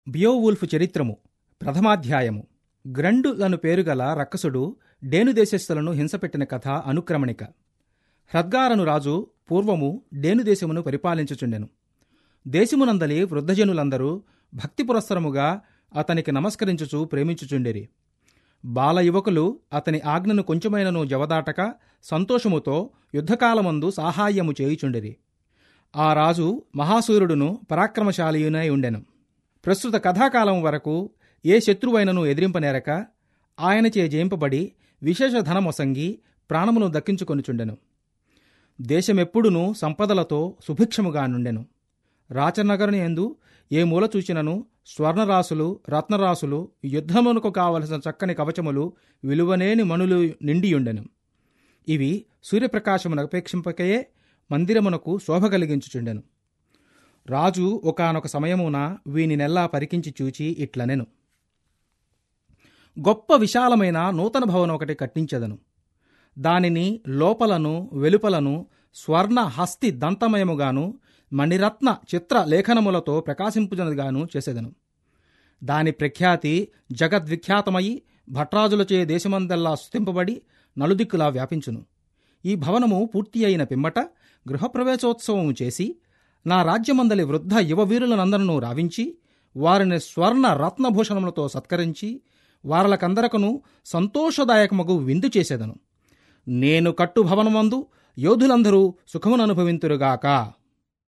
బియోవూల్ఫ్ చరిత్రము ప్రథమాధ్యాయము గ్రండులను పేరుగల రక్కసుడు డేను దేశస్థులను హింసపెట్టిన కథ అనుక్రమణిక హ్రద్గారను రాజు పూర్వము డేను దేశమును పరిపాలించుచుండెను దేశమునందలి వృద్ధజనులందరూ భక్తి పురస్సరముగా అతనికి నమస్కరించుచు ప్రేమించుచుండిరి బాల యువకులు అతని ఆజ్ఞను కొంచెమైనను జవదాటక సంతోషముతో యుద్ధకాలమందు సాహాయ్యము చేయుచుండిరి ఆ రాజు మహాసూరుడును పరాక్రమశాలియునై ఉండెను ప్రస్తుత కథాకాలం వరకు ఏ శత్రువైనను ఎదిరింపనేరక ఆయనచే జయింపబడి విశేష ధనమొసంగి ప్రాణమును దక్కించుకొనుచుండెను దేశమెప్పుడునూ సంపదలతో సుభిక్షముగా నుండెను రాచనగరుని ఎందు ఏ మూల చూచినను స్వర్ణరాసులు రత్నరాసులు యుద్ధమునకు కావలసిన చక్కని కవచములు విలువనేని మణులు నిండియుండెను ఇవి సూర్యప్రకాశమును అపేక్షింపకయే మందిరమునకు శోభ కలిగించుచుండెను రాజు ఒకానొక సమయమున వీనినెల్లా పరికించి చూచి ఇట్లనెను గొప్ప విశాలమైన నూతన భవనం ఒకటి కట్టించెదను దానిని లోపలను వెలుపలను స్వర్ణ హస్తి దంతమయముగాను మణిరత్న చిత్ర లేఖనములతో ప్రకాశింపుజనగాను చేసేదను దాని ప్రఖ్యాతి జగద్విఖ్యాతమయి భట్రాజులచే దేశమందల్లా స్థింపబడి నలుదిక్కులా వ్యాపించును ఈ భవనము పూర్తి అయిన పిమ్మట గృహప్రవేశోత్సవము చేసి నా రాజ్యమందలి వృద్ధ యువవీరులనందరూ రావించి వారిని స్వర్ణ రత్నభూషణములతో సత్కరించి వారలకందరకును సంతోషదాయకమగు విందు చేసేదను నేను కట్టు భవనమందు యోధులందరూ సుఖముననుభవింతురుగాక